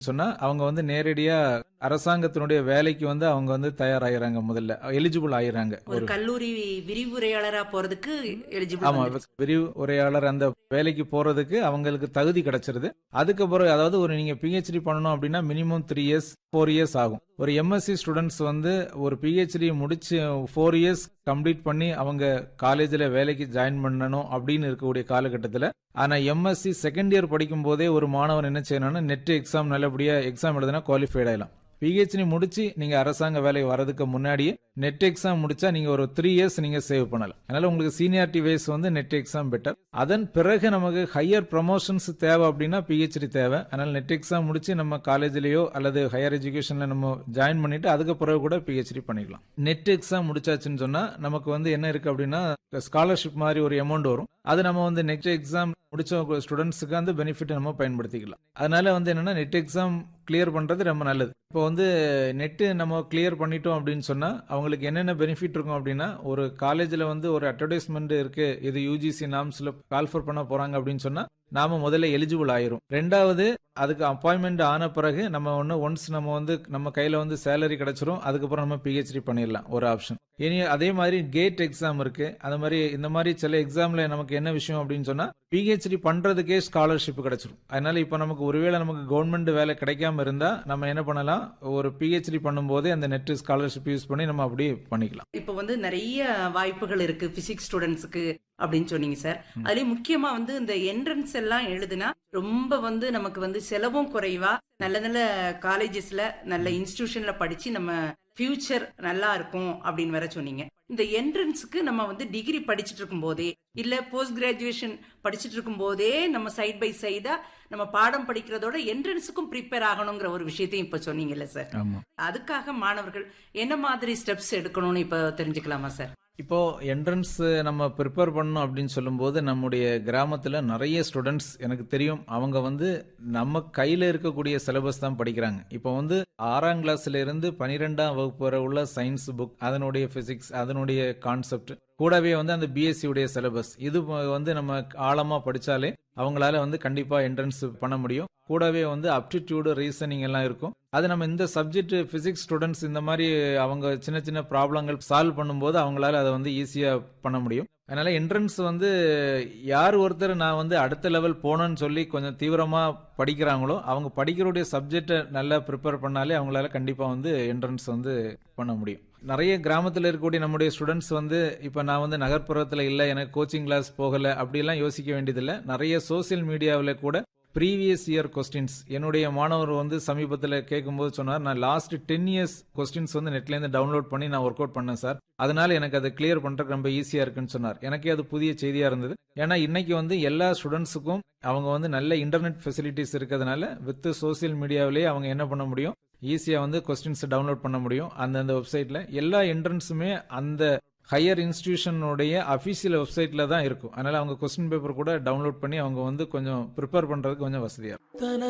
சொன்னா அவங்க வந்து நேரடியா அரசாங்கத்தினுடைய வேலைக்கு வந்து அவங்க வந்து தயாராகிறாங்க முதல்ல எலிஜிபிள் ஆயிடுறாங்க ஒரு கல்லூரி விரிவுரையாளரா போறதுக்கு எலிஜிபிள் ஆமா விரிவுரையாளர் அந்த வேலைக்கு போறதுக்கு அவங்களுக்கு தகுதி கிடைச்சிருது அதுக்கப்புறம் அதாவது ஒரு நீங்க பிஹெச்டி பண்ணணும் அப்படின்னா minimum three years four years ஆகும் ஒரு எம்எஸ்சி ஸ்டூடெண்ட்ஸ் வந்து ஒரு பிஹெச்டி முடிச்சு ஃபோர் இயர்ஸ் கம்ப்ளீட் பண்ணி அவங்க காலேஜில் வேலைக்கு ஜாயின் பண்ணணும் அப்படின்னு இருக்கக்கூடிய காலகட்டத்தில் ஆனா எம்எஸ்சி செகண்ட் இயர் படிக்கும் போதே ஒரு மாணவன் என்ன செய்யணும்னா நெட் எக்ஸாம் நல்லபடியா எக்ஸாம் எழுதுனா குவாலிஃபைட் ஆயிடலாம் பிஹெச்டி முடிச்சு நீங்க அரசாங்க வேலை வரதுக்கு முன்னாடியே நெட் எக்ஸாம் முடிச்சா நீங்க ஒரு த்ரீ இயர்ஸ் நீங்க சேவ் பண்ணலாம் அதனால உங்களுக்கு சீனியாரிட்டி வைஸ் வந்து நெட் எக்ஸாம் பெட்டர் அதன் பிறகு நமக்கு ஹையர் ப்ரமோஷன்ஸ் தேவை அப்படின்னா பிஹெச்டி தேவை அதனால நெட் எக்ஸாம் முடிச்சு நம்ம காலேஜ்லயோ அல்லது ஹையர் எஜுகேஷன்ல நம்ம ஜாயின் பண்ணிட்டு அதுக்கு பிறகு கூட பிஹெச்டி பண்ணிக்கலாம் நெட் எக்ஸாம் முடிச்சாச்சுன்னு சொன்னா நமக்கு வந்து என்ன இருக்கு அப்படின்னா ஸ்காலர்ஷிப் மாதிரி ஒரு அமௌண்ட் வரும் அது நம்ம வந்து நெட் எக்ஸாம் முடிச்ச ஸ்டூடெண்ட்ஸுக்கு அந்த பெனிஃபிட் நம்ம பயன்படுத்திக்கலாம் அதனால வந்து என்னன்னா நெட் எக்ஸாம் கிளியர் பண்றது ரொம்ப நல்லது இப்போ வந்து நெட்டு நம்ம கிளியர் பண்ணிட்டோம் அப்படின்னு சொன்னா அவங்களுக்கு என்னென்ன பெனிஃபிட் இருக்கும் அப்படின்னா ஒரு காலேஜ்ல வந்து ஒரு அட்வர்டைஸ்மெண்ட் இருக்கு இது யூஜிசி நாம்ஸ்ல கால்ஃபர் பண்ண போறாங்க அப்படின்னு சொன்னா நாம முதல்ல எலிஜிபிள் ஆயிரும் ரெண்டாவது அதுக்கு அப்பாயின்மெண்ட் ஆன பிறகு நம்ம ஒன்று ஒன்ஸ் நம்ம வந்து நம்ம கையில வந்து சேலரி கிடைச்சிரும் அதுக்கப்புறம் நம்ம பிஹெச்டி பண்ணிடலாம் ஒரு ஆப்ஷன் இனி அதே மாதிரி கேட் எக்ஸாம் இருக்கு அந்த மாதிரி இந்த மாதிரி சில எக்ஸாம்ல நமக்கு என்ன விஷயம் அப்படின்னு சொன்னா பிஹெச்டி பண்றதுக்கே ஸ்காலர்ஷிப் கிடைச்சிரும் அதனால இப்போ நமக்கு ஒருவேளை நமக்கு கவர்மெண்ட் வேலை கிடைக்காம இருந்தா நம்ம என்ன பண்ணலாம் ஒரு பிஹெச்டி பண்ணும்போதே அந்த நெட் ஸ்காலர்ஷிப் யூஸ் பண்ணி நம்ம அப்படியே பண்ணிக்கலாம் இப்ப வந்து நிறைய வாய்ப்புகள் இருக்கு பிசிக்ஸ் ஸ்டூடெண்ட்ஸுக்கு அப்படின்னு சொன்னீங்க சார் அதுலயும் முக்கியமா வந்து இந்த என்ட்ரன்ஸ் எல்லாம் எழுதுனா ரொம்ப வந்து நமக்கு வந்து செலவும் குறைவா நல்ல நல்ல காலேஜஸ்ல நல்ல இன்ஸ்டிடியூஷன்ல படிச்சு நம்ம ஃபியூச்சர் நல்லா இருக்கும் அப்படின்னு வேற சொன்னீங்க இந்த என்ட்ரன்ஸுக்கு நம்ம வந்து டிகிரி படிச்சுட்டு இருக்கும் போதே இல்ல போஸ்ட் கிராஜுவேஷன் படிச்சுட்டு இருக்கும் போதே நம்ம சைட் பை சைடா நம்ம பாடம் படிக்கிறதோட என்ட்ரன்ஸுக்கும் ப்ரிப்பேர் ஆகணுங்கிற ஒரு விஷயத்தையும் இப்ப சொன்னீங்கல்ல சார் ஆமா அதுக்காக மாணவர்கள் என்ன மாதிரி ஸ்டெப்ஸ் எடுக்கணும்னு இப்ப தெரிஞ்சுக்கலாமா சார் இப்போ என்ட்ரன்ஸ் நம்ம ப்ரிப்பேர் பண்ணணும் அப்படின்னு சொல்லும்போது நம்முடைய கிராமத்துல நிறைய ஸ்டூடெண்ட்ஸ் எனக்கு தெரியும் அவங்க வந்து நம்ம கையில இருக்கக்கூடிய சிலபஸ் தான் படிக்கிறாங்க இப்போ வந்து ஆறாம் கிளாஸ்ல இருந்து பனிரெண்டாம் வகுப்பு வரை உள்ள சயின்ஸ் புக் அதனுடைய பிசிக்ஸ் அதனுடைய கான்செப்ட் கூடவே வந்து அந்த பிஎஸ்சி உடைய சிலபஸ் இது வந்து நம்ம ஆழமா படிச்சாலே அவங்களால வந்து கண்டிப்பா என்ட்ரன்ஸ் பண்ண முடியும் கூடவே வந்து அப்டிடியூடு ரீசனிங் எல்லாம் இருக்கும் அது நம்ம இந்த சப்ஜெக்ட் பிசிக்ஸ் ஸ்டூடெண்ட்ஸ் இந்த மாதிரி அவங்க சின்ன சின்ன ப்ராப்ளங்கள் சால்வ் பண்ணும்போது அவங்களால அதை வந்து ஈஸியா பண்ண முடியும் அதனால என்ட்ரன்ஸ் வந்து யார் ஒருத்தர் நான் வந்து அடுத்த லெவல் போகணும்னு சொல்லி கொஞ்சம் தீவிரமா படிக்கிறாங்களோ அவங்க படிக்கிறோடைய சப்ஜெக்டை நல்லா ப்ரிப்பேர் பண்ணாலே அவங்களால கண்டிப்பா வந்து என்ட்ரன்ஸ் வந்து பண்ண முடியும் நிறைய கிராமத்தில் இருக்கக்கூடிய நம்முடைய ஸ்டூடெண்ட்ஸ் வந்து இப்போ நான் வந்து நகர்ப்புறத்தில் இல்லை எனக்கு கோச்சிங் கிளாஸ் போகலை அப்படிலாம் யோசிக்க வேண்டியதில்லை நிறைய சோசியல் மீடியாவில் கூட ப்ரீவியஸ் இயர் கொஸ்டின்ஸ் என்னுடைய மாணவர் வந்து சமீபத்தில் கேட்கும்போது சொன்னார் நான் லாஸ்ட் டென் இயர்ஸ் கொஸ்டின்ஸ் வந்து நெட்லேருந்து டவுன்லோட் பண்ணி நான் ஒர்க் அவுட் பண்ணேன் சார் அதனால எனக்கு அதை கிளியர் பண்ணுறதுக்கு ரொம்ப ஈஸியாக இருக்குன்னு சொன்னார் எனக்கே அது புதிய செய்தியாக இருந்தது ஏன்னா இன்னைக்கு வந்து எல்லா ஸ்டூடெண்ட்ஸுக்கும் அவங்க வந்து நல்ல இன்டர்நெட் ஃபெசிலிட்டிஸ் இருக்கிறதுனால வித் சோசியல் மீடியாவிலேயே அவங்க என்ன பண்ண முடியும் ஈஸியாக வந்து கொஸ்டின்ஸ் டவுன்லோட் பண்ண முடியும் அந்தந்த வெப்சைட்டில் எல்லா என்ட்ரன்ஸுமே அந்த ஹையர் இன்ஸ்டிடியூஷனுடைய அஃபீஷியல் வெப்சைட்ல தான் இருக்கும் அதனால அவங்க கொஸ்டின் பேப்பர் கூட டவுன்லோட் பண்ணி அவங்க வந்து கொஞ்சம் ப்ரிப்பேர் பண்றதுக்கு கொஞ்சம் வசதியா இருக்கும்